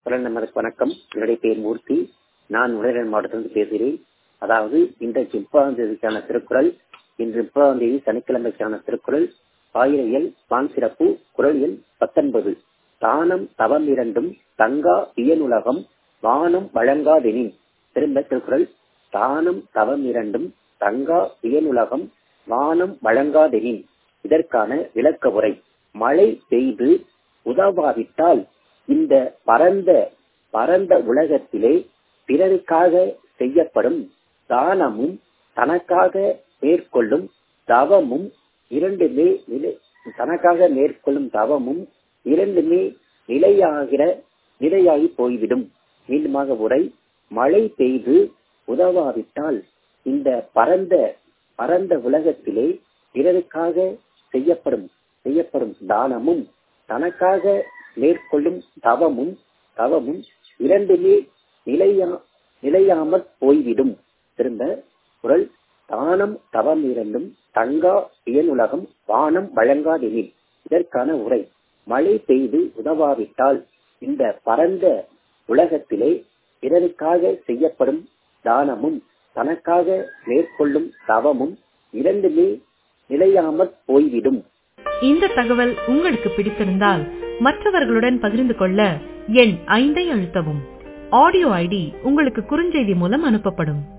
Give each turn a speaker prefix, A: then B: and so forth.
A: குரல் நமக்கு வணக்கம் என்னுடைய பேர் மூர்த்தி நான் உடனடி மாவட்டத்திலிருந்து பேசுகிறேன் அதாவது இன்றைக்கு முப்பதாம் தேதிக்கான திருக்குறள் இன்று முப்பதாம் தேதி சனிக்கிழமைக்கான திருக்குறள் ஆயிரையல் பான் சிறப்பு குரல் எண் பத்தொன்பது தானம் தவம் இரண்டும் தங்கா இயனுலகம் வானம் வழங்காதெனின் திரும்ப திருக்குறள் தானம் தவம் இரண்டும் தங்கா இயனுலகம் வானம் வழங்காதெனின் இதற்கான விளக்க உரை மழை பெய்து உதவாவிட்டால் இந்த பரந்த பரந்த உலகத்திலே பிறருக்காக செய்யப்படும் தானமும் தனக்காக மேற்கொள்ளும் தவமும் இரண்டுமே நிலை தனக்காக மேற்கொள்ளும் தவமும் இரண்டுமே நிலையாகிற நிலையாகி போய்விடும் மீண்டுமாக உரை மழை பெய்து உதவாவிட்டால் இந்த பரந்த பரந்த உலகத்திலே பிறருக்காக செய்யப்படும் செய்யப்படும் தானமும் தனக்காக மேற்கொள்ளும் தவமும் தவமும் இரண்டுமே நிலையா நிலையாமற் போய்விடும் திரும்ப குரல் தானம் தவம் இரண்டும் தங்கா இயனுலகம் வானம் வழங்காதெனில் இதற்கான உரை மழை பெய்து உதவாவிட்டால் இந்த பரந்த உலகத்திலே பிறருக்காக செய்யப்படும் தானமும் தனக்காக மேற்கொள்ளும் தவமும் இரண்டுமே நிலையாமற் போய்விடும்
B: இந்த தகவல் உங்களுக்கு பிடித்திருந்தால் மற்றவர்களுடன் பகிர்ந்து கொள்ள எண் ஐந்தை அழுத்தவும் ஆடியோ ஐடி உங்களுக்கு குறுஞ்செய்தி மூலம் அனுப்பப்படும்